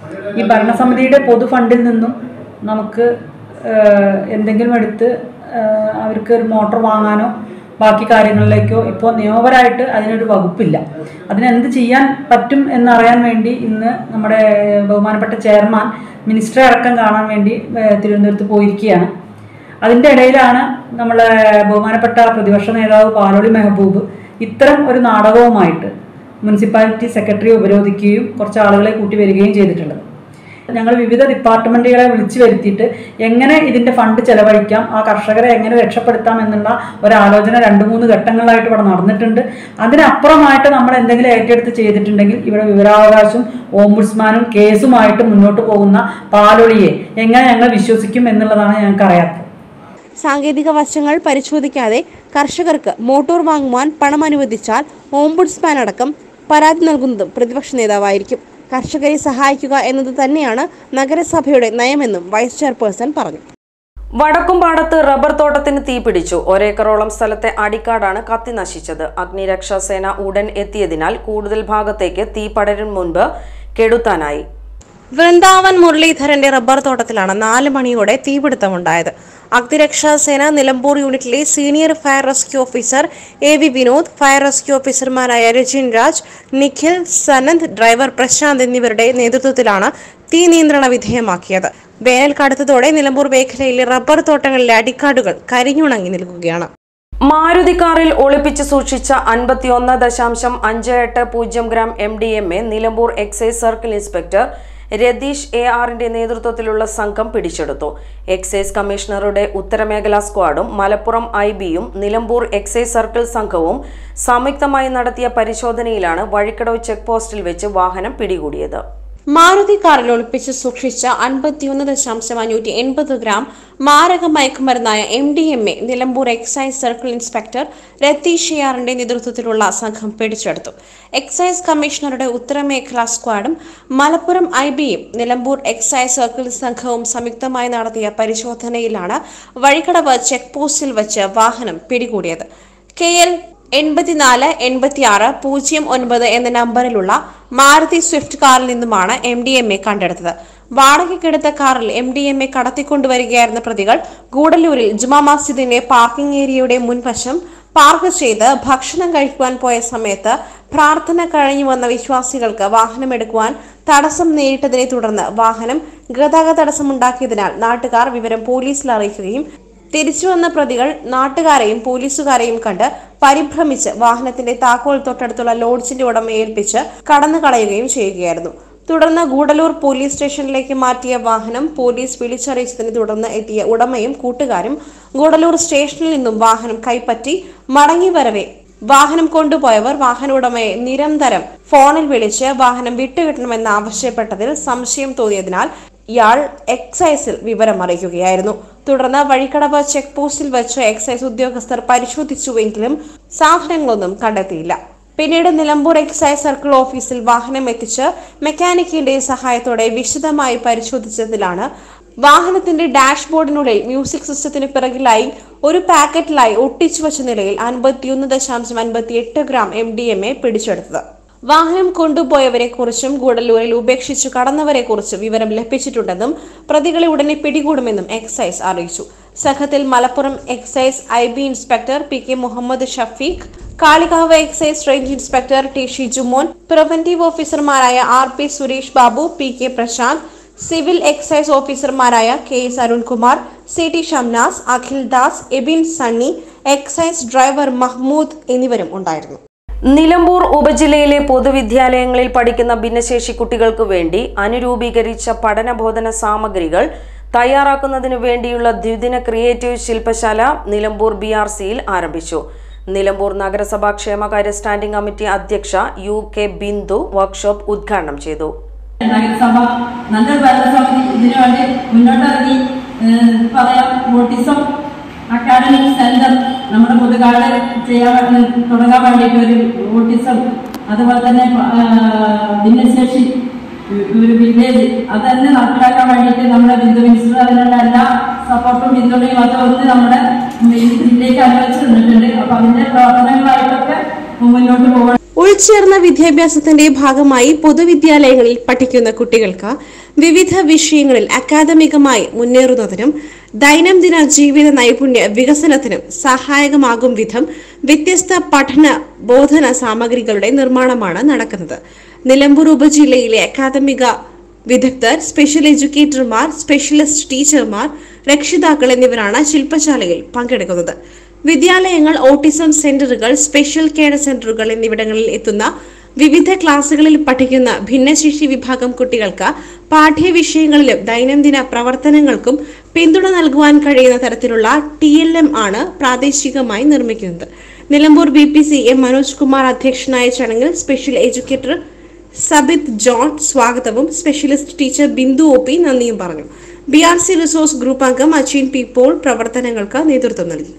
[SPEAKER 7] ഈ ഭരണസമിതിയുടെ പൊതു ഫണ്ടിൽ നിന്നും നമുക്ക് ഏഹ്, എന്തെങ്കിലും എടുത്ത് ഏഹ്, അവർക്ക് ഒരു മോട്ടോർ വാങ്ങാനോ ബാക്കി കാര്യങ്ങളിലേക്കോ ഇപ്പോൾ നിയമപരമായിട്ട് അതിനൊരു വകുപ്പില്ല അതിനെന്ത് ചെയ്യാൻ പറ്റും എന്നറിയാൻ വേണ്ടി ഇന്ന് നമ്മുടെ ബഹുമാനപ്പെട്ട ചെയർമാൻ മിനിസ്റ്ററെ അടക്കം കാണാൻ വേണ്ടി ഏഹ്, തിരുവനന്തപുരത്ത് പോയിരിക്കുകയാണ് അതിൻ്റെ ഇടയിലാണ് നമ്മളെ ബഹുമാനപ്പെട്ട പ്രതിപക്ഷ നേതാവ് പാലോളി മെഹബൂബ് ഇത്തരം ഒരു നാടകവുമായിട്ട് മുനിസിപ്പാലിറ്റി സെക്രട്ടറിയെ ഉപരോധിക്കുകയും കുറച്ച് ആളുകളെ കൂട്ടി വരികയും ചെയ്തിട്ടുള്ളത് ഞങ്ങൾ വിവിധ ഡിപ്പാർട്ട്മെന്റുകളെ വിളിച്ചു വരുത്തിയിട്ട് എങ്ങനെ ഇതിന്റെ ഫണ്ട് ചെലവഴിക്കാം ആ കർഷകരെ എങ്ങനെ രക്ഷപ്പെടുത്താം എന്നുള്ള ഒരാലോചന രണ്ട് മൂന്ന് ഘട്ടങ്ങളിലായിട്ട് ഇവിടെ നടന്നിട്ടുണ്ട് അതിനപ്പുറമായിട്ട് നമ്മൾ എന്തെങ്കിലും ഏറ്റെടുത്ത് ചെയ്തിട്ടുണ്ടെങ്കിൽ ഇവിടെ വിവരാവകാശം ഓംബുഡ്സ്മാനും കേസുമായിട്ട് മുന്നോട്ട് പോകുന്ന പാലൊളിയെ എങ്ങനെ ഞങ്ങൾ വിശ്വസിക്കും എന്നുള്ളതാണ് ഞങ്ങൾക്ക് അറിയാത്തത്
[SPEAKER 2] സാങ്കേതിക വശങ്ങൾ പരിശോധിക്കാതെ കർഷകർക്ക് മോട്ടോർ വാങ്ങുവാൻ പണം അനുവദിച്ചാൽ ഓംബുഡ്സ്മാൻ അടക്കം പരാതി നൽകുന്നതും പ്രതിപക്ഷ നേതാവായിരിക്കും കർഷകരെ സഹായിക്കുക എന്നത് തന്നെയാണ് നഗരസഭയുടെ നയമെന്നും വൈസ് ചെയർപേഴ്സൺ പറഞ്ഞു
[SPEAKER 1] വടക്കുംപാടത്ത് റബ്ബർ തോട്ടത്തിന് തീപിടിച്ചു ഒരേക്കറോളം സ്ഥലത്തെ അടിക്കാടാണ് കത്തി നശിച്ചത് അഗ്നിരക്ഷാസേന ഉടൻ എത്തിയതിനാൽ കൂടുതൽ ഭാഗത്തേക്ക് തീ പടരും മുൻപ് കെടുത്താനായി
[SPEAKER 2] വൃന്ദാവൻ മുരളീധരന്റെ റബ്ബർ തോട്ടത്തിലാണ് നാല് മണിയോടെ തീപിടുത്തമുണ്ടായത് അഗ്നിരക്ഷാസേന നിലമ്പൂർ യൂണിറ്റിലെ senior fire rescue officer A V Vinod fire rescue ഓഫീസർമാരായ രജിൻ രാജ് നിഖിൽ സനന്ദ് ഡ്രൈവർ പ്രശാന്ത് എന്നിവരുടെ നേതൃത്വത്തിലാണ് തീ നിയന്ത്രണ വിധേയമാക്കിയത് വേനൽ കടുത്തതോടെ നിലമ്പൂർ മേഖലയിലെ റബ്ബർ തോട്ടങ്ങളിലെ അടിക്കാടുകൾ കരിഞ്ഞുണങ്ങി നിൽക്കുകയാണ്
[SPEAKER 1] മാരുതി കാറിൽ ഒളിപ്പിച്ച് സൂക്ഷിച്ച അൻപത്തിയൊന്ന് ദശാംശം അഞ്ച് എട്ട് പൂജ്യം gram M D M A Nilambur excise circle inspector Ratheesh A ആറിന്റെ നേതൃത്വത്തിലുള്ള സംഘം പിടിച്ചെടുത്തു എക്സൈസ് കമ്മീഷണറുടെ ഉത്തരമേഖലാ സ്ക്വാഡും മലപ്പുറം ഐ ബിയും നിലമ്പൂർ എക്സൈസ് സർക്കിൾ സംഘവും സംയുക്തമായി നടത്തിയ പരിശോധനയിലാണ് വഴിക്കടവ് ചെക്ക് പോസ്റ്റിൽ വെച്ച് വാഹനം പിടികൂടിയത്
[SPEAKER 2] മാരുതി കാറിൽ ഒളിപ്പിച്ച് സൂക്ഷിച്ച അൻപത്തിയൊന്ന് ദശാംശം അഞ്ഞൂറ്റി എൺപത് ഗ്രാം മാരക മയക്കുമരുന്നായ M D M A Nilambur excise circle inspector Ratheesh ഷിയാറിന്റെ നേതൃത്വത്തിലുള്ള സംഘം പിടിച്ചെടുത്തു എക്സൈസ് കമ്മീഷണറുടെ ഉത്തരമേഖലാ സ്ക്വാഡും മലപ്പുറം ഐ ബിയും നിലമ്പൂർ എക്സൈസ് സർക്കിൾ സംഘവും സംയുക്തമായി നടത്തിയ പരിശോധനയിലാണ് വഴിക്കടവ് ചെക്ക് പോസ്റ്റിൽ വച്ച് വാഹനം പിടികൂടിയത് കെ എൽ എൺപത്തിനാല് എൺപത്തിയാറ് പൂജ്യം ഒൻപത് എന്ന നമ്പറിലുള്ള മാരുതി സ്വിഫ്റ്റ് കാറിൽ നിന്നുമാണ് എം ഡി എം എ കണ്ടെടുത്തത് വാടകയ്ക്കെടുത്ത കാറിൽ എം ഡി എം എ കടത്തിക്കൊണ്ടുവരികയായിരുന്ന പ്രതികൾ ഗൂഡല്ലൂരിൽ ജുമാ മസ്ജിദിന്റെ പാർക്കിംഗ് ഏരിയയുടെ മുൻവശം പാർക്ക് ചെയ്ത് ഭക്ഷണം കഴിക്കുവാൻ പോയ സമയത്ത് പ്രാർത്ഥന കഴിഞ്ഞു വന്ന വിശ്വാസികൾക്ക് വാഹനമെടുക്കുവാൻ തടസ്സം നേരിട്ടതിനെ തുടർന്ന് വാഹനം ഗതാഗത തടസ്സമുണ്ടാക്കിയതിനാൽ നാട്ടുകാർ വിവരം പോലീസിൽ അറിയിക്കുകയും തിരിച്ചു വന്ന പ്രതികൾ നാട്ടുകാരെയും പോലീസുകാരെയും കണ്ട് പരിഭ്രമിച്ച് വാഹനത്തിന്റെ താക്കോൽ തൊട്ടടുത്തുള്ള ലോഡ്ജിന്റെ ഉടമയെ ഏൽപ്പിച്ച് കടന്നു കളയുകയും ചെയ്യുകയായിരുന്നു തുടർന്ന് ഗൂഡലൂർ പോലീസ് സ്റ്റേഷനിലേക്ക് മാറ്റിയ വാഹനം പോലീസ് വിളിച്ചറിയിച്ചതിനെ തുടർന്ന് എത്തിയ ഉടമയും കൂട്ടുകാരും ഗൂഡലൂർ സ്റ്റേഷനിൽ നിന്നും വാഹനം കൈപ്പറ്റി മടങ്ങി വരവെ വാഹനം കൊണ്ടുപോയവർ വാഹന ഉടമയെ നിരന്തരം ഫോണിൽ വിളിച്ച് വാഹനം വിട്ടുകിട്ടണമെന്ന് ആവശ്യപ്പെട്ടതിൽ സംശയം തോന്നിയതിനാൽ ഇയാൾ എക്സൈസിൽ വിവരം അറിയിക്കുകയായിരുന്നു തുടർന്ന് വഴിക്കടവ് ചെക്ക് പോസ്റ്റിൽ വെച്ച് എക്സൈസ് ഉദ്യോഗസ്ഥർ പരിശോധിച്ചുവെങ്കിലും സാധനങ്ങളൊന്നും കണ്ടെത്തിയില്ല പിന്നീട് നിലമ്പൂർ എക്സൈസ് സർക്കിൾ ഓഫീസിൽ വാഹനം എത്തിച്ച് മെക്കാനിക്കിന്റെ സഹായത്തോടെ വിശദമായി പരിശോധിച്ചതിലാണ് വാഹനത്തിന്റെ ഡാഷ്ബോർഡിനുള്ളിൽ മ്യൂസിക് സിസ്റ്റത്തിന് പിറകിലായി ഒരു പാക്കറ്റിലായി ഒട്ടിച്ചു വച്ച നിലയിൽ അൻപത്തിയൊന്ന് ദശാംശം അൻപത്തി എട്ട് gram M D M A പിടിച്ചെടുത്തത് വാഹനം കൊണ്ടുപോയവരെ കുറിച്ചും ഗൂഡല്ലൂരിൽ ഉപേക്ഷിച്ചു കടന്നവരെ കുറിച്ച് വിവരം ലഭിച്ചിട്ടുണ്ടെന്നും പ്രതികളെ ഉടനെ പിടികൂടുമെന്നും എക്സൈസ് അറിയിച്ചു സംഘത്തിൽ Malappuram excise I B inspector P K Muhammad Shafeeq Kalikavu excise range inspector T Shijumon preventive ഓഫീസർമാരായ R P Suresh Babu P K Prasanth civil excise ഓഫീസർമാരായ K S Arunkumar C T Shamnas Akhil Das Ebin Sunny excise driver Mahmood എന്നിവരും ഉണ്ടായിരുന്നു
[SPEAKER 1] നിലമ്പൂർ ഉപജില്ലയിലെ പൊതുവിദ്യാലയങ്ങളിൽ പഠിക്കുന്ന ഭിന്നശേഷി കുട്ടികൾക്ക് വേണ്ടി അനുരൂപീകരിച്ച പഠനബോധന സാമഗ്രികൾ തയ്യാറാക്കുന്നതിനു വേണ്ടിയുള്ള ദ്വിദിന ക്രിയേറ്റീവ് ശില്പശാല നിലമ്പൂർ ബി ആർ സിയിൽ ആരംഭിച്ചു നിലമ്പൂർ നഗരസഭാ ക്ഷേമകാര്യ സ്റ്റാൻഡിംഗ് കമ്മിറ്റി അധ്യക്ഷ യു കെ ബിന്ദു വർക്ക്ഷോപ്പ് ഉദ്ഘാടനം ചെയ്തു
[SPEAKER 8] നഗരസഭ നല്ലൊരു ഭരണസമിതി ഇതിനു വേണ്ടി മുന്നോട്ടിറങ്ങി ഏഹ്, പറയാം ഓട്ടിസം അക്കാഡമിക് സെന്റർ നമ്മുടെ പുതുകാട് ചെയ്യാൻ വേണ്ടി- തുടങ്ങാൻ വേണ്ടിയിട്ട് ഒരു ഓട്ടിസം അതുപോലെ തന്നെ ആഹ്, ഭിന്നശേഷി ഒരു വില്ലേജ് അത് തന്നെ നടപ്പിലാക്കാൻ വേണ്ടിയിട്ട് നമ്മുടെ ബിന്ദു മിനിസ്റ്റർ അതിനുള്ള എല്ലാ സപ്പോർട്ടും പിന്തുണയും അത് ഒന്ന് നമ്മുടെ ഈ ജില്ലയ്ക്ക് അനുവദിച്ചു തന്നിട്ടുണ്ട് അപ്പൊ അതിന്റെ പ്രവർത്തനങ്ങളായിട്ടൊക്കെ മുന്നോട്ട് പോകണം
[SPEAKER 2] ഉൾച്ചേർന്ന വിദ്യാഭ്യാസത്തിന്റെ ഭാഗമായി പൊതുവിദ്യാലയങ്ങളിൽ പഠിക്കുന്ന കുട്ടികൾക്ക് വിവിധ വിഷയങ്ങളിൽ അക്കാദമികമായി മുന്നേറുന്നതിനും ദൈനംദിന ജീവിത നൈപുണ്യ വികസനത്തിനും സഹായകമാകും വിധം വ്യത്യസ്ത പഠന ബോധന സാമഗ്രികളുടെ നിർമ്മാണമാണ് നടക്കുന്നത് നിലമ്പൂർ ഉപജില്ലയിലെ അക്കാദമിക വിദഗ്ധർ സ്പെഷ്യൽ എഡ്യൂക്കേറ്റർമാർ സ്പെഷ്യലിസ്റ്റ് ടീച്ചർമാർ രക്ഷിതാക്കൾ എന്നിവരാണ് ശില്പശാലയിൽ പങ്കെടുക്കുന്നത് വിദ്യാലയങ്ങൾ ഓട്ടിസം സെന്ററുകൾ സ്പെഷ്യൽ കെയർ സെന്ററുകൾ എന്നിവിടങ്ങളിൽ എത്തുന്ന വിവിധ ക്ലാസുകളിൽ പഠിക്കുന്ന ഭിന്നശേഷി വിഭാഗം കുട്ടികൾക്ക് പാഠ്യവിഷയങ്ങളിലും ദൈനംദിന പ്രവർത്തനങ്ങൾക്കും പിന്തുണ നൽകുവാൻ കഴിയുന്ന തരത്തിലുള്ള ടി എൽ എം ആണ് പ്രാദേശികമായി നിർമ്മിക്കുന്നത് Nilambur B P C M Manoj Kumar അധ്യക്ഷനായ ചടങ്ങിൽ സ്പെഷ്യൽ എഡ്യൂക്കേറ്റർ സബിത് ജോൺ സ്വാഗതവും specialist teacher Bindu O P നന്ദിയും പറഞ്ഞു B R C resource group അംഗം അച്ചിൻ പി പോൾ പ്രവർത്തനങ്ങൾക്ക് നേതൃത്വം നൽകി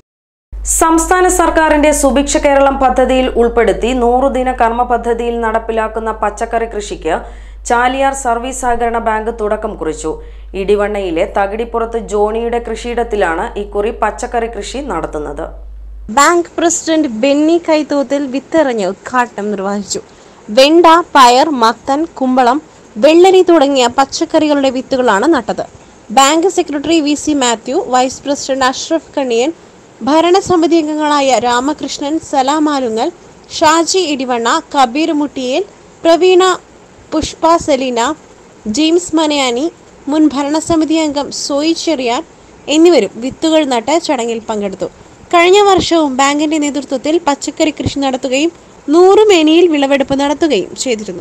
[SPEAKER 1] സംസ്ഥാന സർക്കാരിന്റെ സുഭിക്ഷ കേരളം പദ്ധതിയിൽ ഉൾപ്പെടുത്തി നൂറുദിന കർമ്മ പദ്ധതിയിൽ നടപ്പിലാക്കുന്ന പച്ചക്കറി കൃഷിക്ക് ചാലിയാർ സർവീസ് സഹകരണ ബാങ്ക് തുടക്കം കുറിച്ചു ഇടിവണ്ണയിലെ തകിടിപ്പുറത്ത് ജോണിയുടെ കൃഷിയിടത്തിലാണ് ഇക്കുറി പച്ചക്കറി കൃഷി നടത്തുന്നത്
[SPEAKER 2] ബാങ്ക് പ്രസിഡന്റ് ബെന്നി കൈത്തോത്തിൽ വിത്തെറിഞ്ഞ് ഉദ്ഘാടനം നിർവഹിച്ചു വെണ്ട പയർ മത്തൻ കുമ്പളം വെള്ളരി തുടങ്ങിയ പച്ചക്കറികളുടെ വിത്തുകളാണ് നട്ടത് bank secretary V C Mathew vice president Ashraf Kaniyan ഭരണസമിതി അംഗങ്ങളായ രാമകൃഷ്ണൻ സലാമാലുങ്ങൽ ഷാജി ഇടിവണ്ണ കബീർ മുട്ടിയേൽ പ്രവീണ പുഷ്പ സെലീന ജെയിംസ് മനയാനി മുൻ ഭരണസമിതി അംഗം സോയി ചെറിയാൻ എന്നിവരും വിത്തുകൾ നട്ട് ചടങ്ങിൽ പങ്കെടുത്തു കഴിഞ്ഞ വർഷവും ബാങ്കിന്റെ നേതൃത്വത്തിൽ പച്ചക്കറി കൃഷി നടത്തുകയും നൂറ് മേനിയിൽ വിളവെടുപ്പ് നടത്തുകയും ചെയ്തിരുന്നു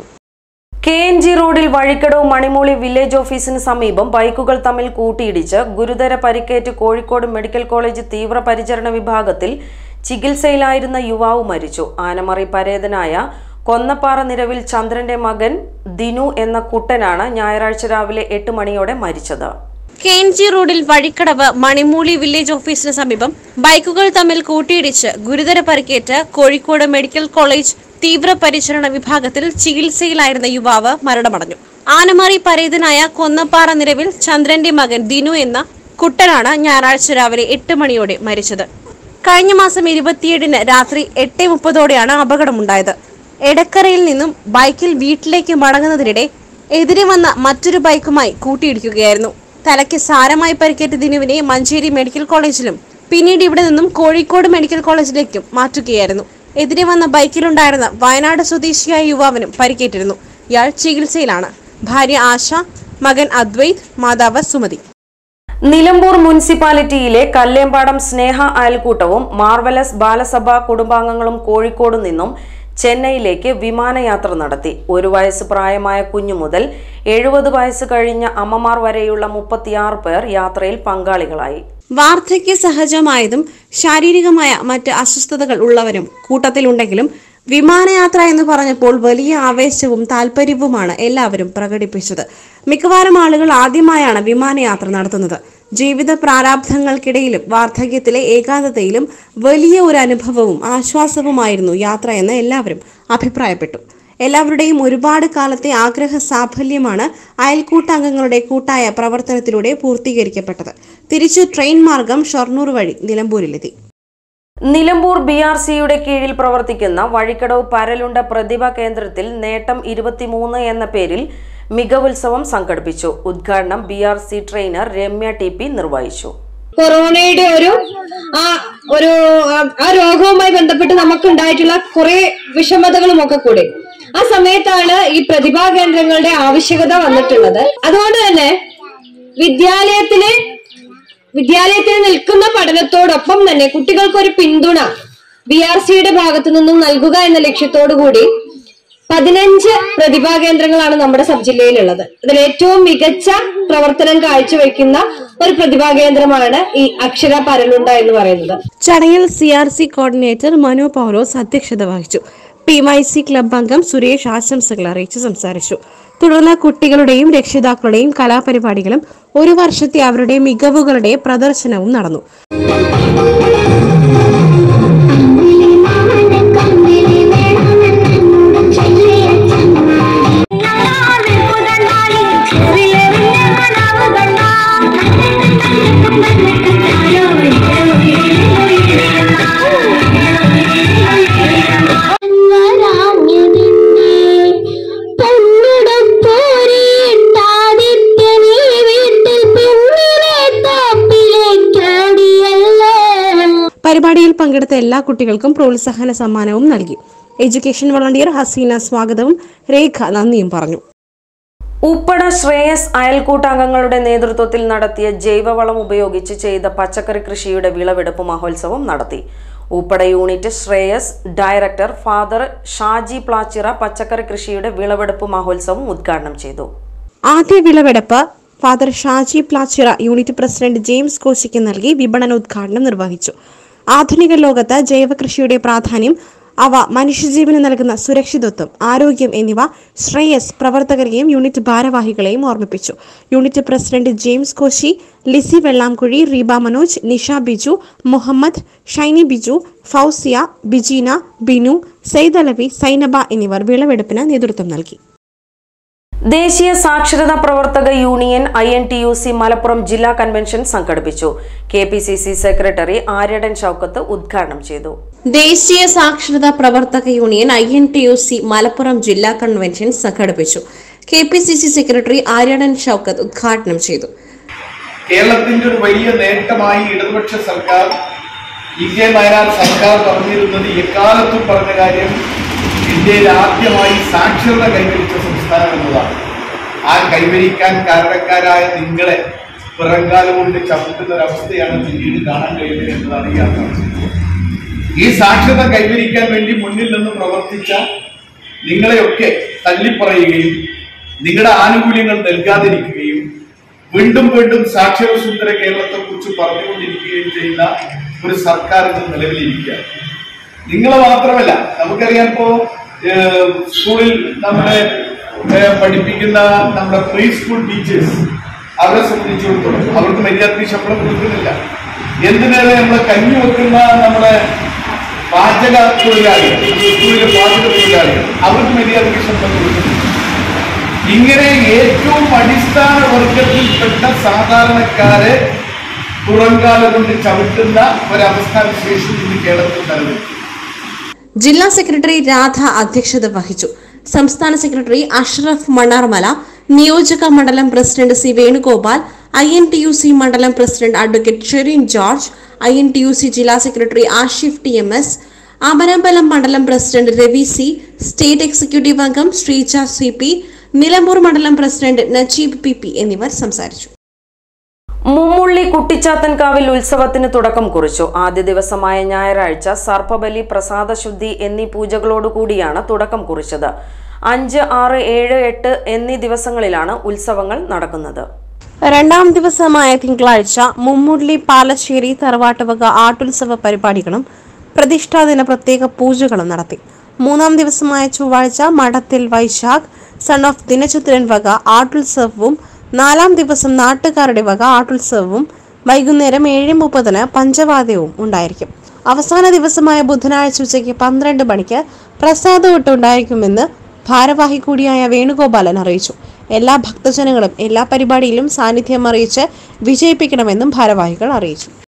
[SPEAKER 1] കെ എൻ ജി റോഡിൽ വഴിക്കടവ് മണിമൂളി വില്ലേജ് ഓഫീസിന് സമീപം ബൈക്കുകൾ തമ്മിൽ കൂട്ടിയിടിച്ച് ഗുരുതര പരിക്കേറ്റ് കോഴിക്കോട് മെഡിക്കൽ കോളേജ് തീവ്രപരിചരണ വിഭാഗത്തിൽ ചികിത്സയിലായിരുന്ന യുവാവ് മരിച്ചു ആനമറി പരേതനായ കൊന്നപ്പാറ നിരവിൽ ചന്ദ്രന്റെ മകൻ ദിനു എന്ന കുട്ടനാണ് ഞായറാഴ്ച രാവിലെ എട്ട് മണിയോടെ മരിച്ചത്
[SPEAKER 2] കെ എൻ ജി റോഡിൽ വഴിക്കടവ് മണിമൂളി വില്ലേജ് ഓഫീസിന് സമീപം ബൈക്കുകൾ തമ്മിൽ കൂട്ടിയിടിച്ച് ഗുരുതര പരിക്കേറ്റ് കോഴിക്കോട് മെഡിക്കൽ കോളേജ് തീവ്രപരിചരണ വിഭാഗത്തിൽ ചികിത്സയിലായിരുന്ന യുവാവ് മരണമടഞ്ഞു ആനമാറി പരേതനായ കൊന്നപ്പാറ നിരവിൽ ചന്ദ്രന്റെ മകൻ ദിനു എന്ന കുട്ടനാണ് ഞായറാഴ്ച രാവിലെ എട്ട് മണിയോടെ മരിച്ചത് കഴിഞ്ഞ മാസം ഇരുപത്തിയേഴിന് രാത്രി എട്ട് മുപ്പതോടെയാണ് അപകടമുണ്ടായത് എടക്കരയിൽ നിന്നും ബൈക്കിൽ വീട്ടിലേക്ക് മടങ്ങുന്നതിനിടെ എതിരെ വന്ന മറ്റൊരു ബൈക്കുമായി കൂട്ടിയിടിക്കുകയായിരുന്നു തലയ്ക്ക് സാരമായി പരിക്കേറ്റ ദിനുവിനെ മഞ്ചേരി മെഡിക്കൽ കോളേജിലും പിന്നീട് ഇവിടെ നിന്നും കോഴിക്കോട് മെഡിക്കൽ കോളേജിലേക്കും മാറ്റുകയായിരുന്നു എതിരെ വന്ന ബൈക്കിലുണ്ടായിരുന്ന വയനാട് സ്വദേശിയായ യുവാവിനും പരിക്കേറ്റിരുന്നു ഇയാൾ ചികിത്സയിലാണ് ഭാര്യ ആശ മകൻ അദ്വൈത് മാതാവ് സുമതി
[SPEAKER 1] നിലമ്പൂർ മുനിസിപ്പാലിറ്റിയിലെ കല്ലേമ്പാടം സ്നേഹ അയൽക്കൂട്ടവും മാർവലസ് ബാലസഭ കുടുംബാംഗങ്ങളും കോഴിക്കോട് നിന്നും ചെന്നൈയിലേക്ക് വിമാനയാത്ര നടത്തി ഒരു വയസ്സ് പ്രായമായ കുഞ്ഞു മുതൽ എഴുപത് വയസ്സ് കഴിഞ്ഞ അമ്മമാർ വരെയുള്ള മുപ്പത്തിയാറ് പേർ യാത്രയിൽ പങ്കാളികളായി
[SPEAKER 2] വാർദ്ധക്യ സഹജമായതും ശാരീരികമായ മറ്റ് അസ്വസ്ഥതകൾ ഉള്ളവരും കൂട്ടത്തിലുണ്ടെങ്കിലും വിമാനയാത്ര എന്ന് പറഞ്ഞപ്പോൾ വലിയ ആവേശവും താല്പര്യവുമാണ് എല്ലാവരും പ്രകടിപ്പിച്ചത് മിക്കവാറും ആളുകൾ ആദ്യമായാണ് വിമാനയാത്ര നടത്തുന്നത് ജീവിത പ്രാരാബ്ധങ്ങൾക്കിടയിലും വാർദ്ധക്യത്തിലെ ഏകാന്തതയിലും വലിയ ഒരു അനുഭവവും ആശ്വാസവുമായിരുന്നു യാത്ര എന്ന് എല്ലാവരും അഭിപ്രായപ്പെട്ടു എല്ലാവരുടെയും ഒരുപാട് കാലത്തെ ആഗ്രഹ സാഫല്യമാണ് അയൽക്കൂട്ടാംഗങ്ങളുടെ കൂട്ടായ പ്രവർത്തനത്തിലൂടെ പൂർത്തീകരിക്കപ്പെട്ടത് തിരിച്ചു ട്രെയിൻ മാർഗം ഷൊർണൂർ വഴി നിലമ്പൂരിലെത്തി
[SPEAKER 1] നിലമ്പൂർ ബി ആർ സിയുടെ കീഴിൽ പ്രവർത്തിക്കുന്ന വഴിക്കടവ് പരലുണ്ട പ്രതിഭ കേന്ദ്രത്തിൽ നേട്ടം ഇരുപത്തിമൂന്ന് എന്ന പേരിൽ മികവുത്സവം സംഘടിപ്പിച്ചു ഉദ്ഘാടനം B R C trainer Ramya T P നിർവഹിച്ചു
[SPEAKER 9] കൊറോണയുടെ ഒരു ആ ഒരു ആ- ആ രോഗവുമായി ബന്ധപ്പെട്ട് നമുക്ക് ഉണ്ടായിട്ടുള്ള കുറെ വിഷമതകളും ഒക്കെ കൂടി ആ സമയത്താണ് ഈ പ്രതിഭാ കേന്ദ്രങ്ങളുടെ ആവശ്യകത വന്നിട്ടുള്ളത് അതുകൊണ്ട് തന്നെ വിദ്യാലയത്തിന് വിദ്യാലയത്തിൽ നിൽക്കുന്ന പഠനത്തോടൊപ്പം തന്നെ കുട്ടികൾക്ക് ഒരു പിന്തുണ ബി ആർ സിയുടെ ഭാഗത്തു നിന്നും നൽകുക എന്ന ലക്ഷ്യത്തോടു കൂടി പതിനഞ്ച് പ്രതിഭാ കേന്ദ്രങ്ങളാണ് നമ്മുടെ സബ് ജില്ലയിലുള്ളത് അതിൽ ഏറ്റവും മികച്ച പ്രവർത്തനം കാഴ്ചവെക്കുന്ന ഒരു പ്രതിഭാ കേന്ദ്രമാണ് ഈ അക്ഷര പരലുണ്ട എന്ന് പറയുന്നത്
[SPEAKER 2] ചടങ്ങിൽ C R C coordinator Manu Paulose അധ്യക്ഷത വഹിച്ചു പി വൈ സി ക്ലബ് അംഗം സുരേഷ് ആശംസകൾ അറിയിച്ചു സംസാരിച്ചു തുടർന്ന് കുട്ടികളുടെയും രക്ഷിതാക്കളുടെയും കലാപരിപാടികളും ഒരു വർഷത്തെ അവരുടെ മികവുകളുടെ പ്രദർശനവും നടന്നു
[SPEAKER 10] രാമ
[SPEAKER 2] പരിപാടിയിൽ പങ്കെടുത്ത എല്ലാ കുട്ടികൾക്കും പ്രോത്സാഹന സമ്മാനവും നൽകി എഡ്യൂക്കേഷൻ വളണ്ടിയർ ഹസീന സ്വാഗതവും രേഖ നന്ദിയും പറഞ്ഞു
[SPEAKER 1] ഉപ്പട ശ്രേയസ് അയൽക്കൂട്ടാംഗങ്ങളുടെ നേതൃത്വത്തിൽ നടത്തിയ ജൈവവളം ഉപയോഗിച്ച് ചെയ്ത പച്ചക്കറി കൃഷിയുടെ വിളവെടുപ്പ് മഹോത്സവം നടത്തി Uppada unit Shreyas director father Shaji Plachira പച്ചക്കറി കൃഷിയുടെ വിളവെടുപ്പ് മഹോത്സവം ഉദ്ഘാടനം ചെയ്തു
[SPEAKER 2] ആദ്യ വിളവെടുപ്പ് father Shaji Plachira unit president James കോശിക്ക് നൽകി വിപണനോദ്ഘാടനം നിർവഹിച്ചു ആധുനിക ലോകത്ത് ജൈവകൃഷിയുടെ പ്രാധാന്യം അവ മനുഷ്യജീവന് നൽകുന്ന സുരക്ഷിതത്വം ആരോഗ്യം എന്നിവ ശ്രേയസ് പ്രവർത്തകരെയും യൂണിറ്റ് ഭാരവാഹികളെയും ഓർമ്മിപ്പിച്ചു യൂണിറ്റ് പ്രസിഡന്റ് ജെയിംസ് കോശി ലിസി വെള്ളാംകുഴി റീബ മനോജ് നിഷ ബിജു മുഹമ്മദ് ഷൈനി ബിജു ഫൗസിയ ബിജീന ബിനു സൈദലവി സൈനബ എന്നിവർ വിളവെടുപ്പിന് നേതൃത്വം നൽകി
[SPEAKER 1] ദേശീയ സാക്ഷരതാ പ്രവർത്തക union I N T U C Malappuram ജില്ലാ കൺവെൻഷൻ സംഘടിപ്പിച്ചു K P C C secretary Aryadan Shoukath ഉദ്ഘാടനം ചെയ്തു
[SPEAKER 2] ദേശീയ സാക്ഷരതാ പ്രവർത്തക union I N T U C Malappuram ജില്ലാ കൺവെൻഷൻ സംഘടിപ്പിച്ചു K P C C secretary Aryadan Shoukath ഉദ്ഘാടനം ചെയ്തു
[SPEAKER 6] കേരളത്തിന്റെ ഒരു വലിയ നേട്ടമായി ഇടതുപക്ഷ സർക്കാർ ഇ കെ നായനാർ സർക്കാർ പറഞ്ഞിരുന്നത് എക്കാലത്തും പറഞ്ഞ കാര്യം ഇന്ത്യയിൽ ആദ്യമായി സാക്ഷരത കൈവരിച്ച സംസ്ഥാനം എന്നതാണ് ആ കൈവരിക്കാൻ കാരണക്കാരായ നിങ്ങളെ പിറങ്കാലം കൊണ്ട് ചവിട്ടുന്ന ഒരവസ്ഥയാണ് പിന്നീട് കാണാൻ കഴിയുന്നത് എന്നതാണ് യാഥാർത്ഥ്യം ഈ സാക്ഷരത കൈവരിക്കാൻ വേണ്ടി മുന്നിൽ നിന്ന് പ്രവർത്തിച്ച നിങ്ങളെയൊക്കെ തള്ളിപ്പറയുകയും നിങ്ങളുടെ ആനുകൂല്യങ്ങൾ നൽകാതിരിക്കുകയും വീണ്ടും വീണ്ടും സാക്ഷര സുന്ദര കേരളത്തെ കുറിച്ച് പറഞ്ഞുകൊണ്ടിരിക്കുകയും ചെയ്യുന്ന ഒരു സർക്കാർ ഇന്ന് നിലവിലിരിക്കുക നിങ്ങളെ മാത്രമല്ല നമുക്കറിയാം ഇപ്പോ ഏഹ്, സ്കൂളിൽ നമ്മളെ ഏഹ്, പഠിപ്പിക്കുന്ന നമ്മുടെ പ്രീ സ്കൂൾ ടീച്ചേഴ്സ് അവരെ സംബന്ധിച്ചിടത്തോളം അവർക്ക് മര്യാദയ്ക്ക് ശമ്പളം കൊടുക്കുന്നില്ല എന്തിനേറെ നമ്മൾ കഞ്ഞി വെക്കുന്ന നമ്മുടെ പാചക തൊഴിലാളികൾ നമ്മുടെ സ്കൂളിലെ പാചക തൊഴിലാളികൾ അവർക്ക് മര്യാദയ്ക്ക് ശമ്പളം കൊടുക്കുന്നില്ല ഇങ്ങനെ ഏറ്റവും അടിസ്ഥാന വർഗത്തിൽപ്പെട്ട സാധാരണക്കാരെ പുറംകാലം കൊണ്ട് ചവിട്ടുന്ന ഒരവസ്ഥ വിശേഷം ഇന്ന് കേരളത്തിൽ നിലവിൽ
[SPEAKER 2] ജില്ലാ സെക്രട്ടറി രാധ അധ്യക്ഷത വഹിച്ചു സംസ്ഥാന സെക്രട്ടറി അഷ്റഫ് മണ്ണാർമല നിയോജക മണ്ഡലം president C Venugopal I N T U C മണ്ഡലം president advocate Sherin George I N T U C ജില്ലാ secretary Ashif T M S Amarambalam മണ്ഡലം president Ravi C state executive അംഗം ശ്രീജ സി പി നിലമ്പൂർ മണ്ഡലം പ്രസിഡന്റ് നജീബ് പി പി എന്നിവർ സംസാരിച്ചു
[SPEAKER 1] മുമ്മുള്ളി കുട്ടിച്ചാത്തൻകാവിൽ ഉത്സവത്തിന് തുടക്കം കുറിച്ചു ആദ്യ ദിവസമായ ഞായറാഴ്ച സർപ്പബലി പ്രസാദശുദ്ധി എന്നീ പൂജകളോടുകൂടിയാണ് തുടക്കം കുറിച്ചത് അഞ്ച് ആറ് ഏഴ് എട്ട് എന്നീ ദിവസങ്ങളിലാണ് ഉത്സവങ്ങൾ നടക്കുന്നത്
[SPEAKER 2] രണ്ടാം ദിവസമായ തിങ്കളാഴ്ച മുമ്മുള്ളി പാലശ്ശേരി തറവാട്ടുവക ആട്ടുത്സവ പരിപാടികളും പ്രതിഷ്ഠാദിന പ്രത്യേക പൂജകളും നടത്തി മൂന്നാം ദിവസമായ ചൊവ്വാഴ്ച മഠത്തിൽ വൈശാഖ് സൺ ഓഫ് ദിനചന്ദ്രൻ വക ആട്ടുത്സവവും നാലാം ദിവസം നാട്ടുകാരുടെ വക ആട്ടുത്സവവും വൈകുന്നേരം ഏഴ് മുപ്പതിന് പഞ്ചവാദ്യവും ഉണ്ടായിരിക്കും അവസാന ദിവസമായ ബുധനാഴ്ച ഉച്ചയ്ക്ക് പന്ത്രണ്ട് മണിക്ക് പ്രസാദവട്ടം ഉണ്ടായിരിക്കുമെന്ന് ഭാരവാഹി കൂടിയായ വേണുഗോപാലൻ അറിയിച്ചു എല്ലാ ഭക്തജനങ്ങളും എല്ലാ പരിപാടിയിലും സാന്നിധ്യം അറിയിച്ച് വിജയിപ്പിക്കണമെന്നും ഭാരവാഹികൾ അറിയിച്ചു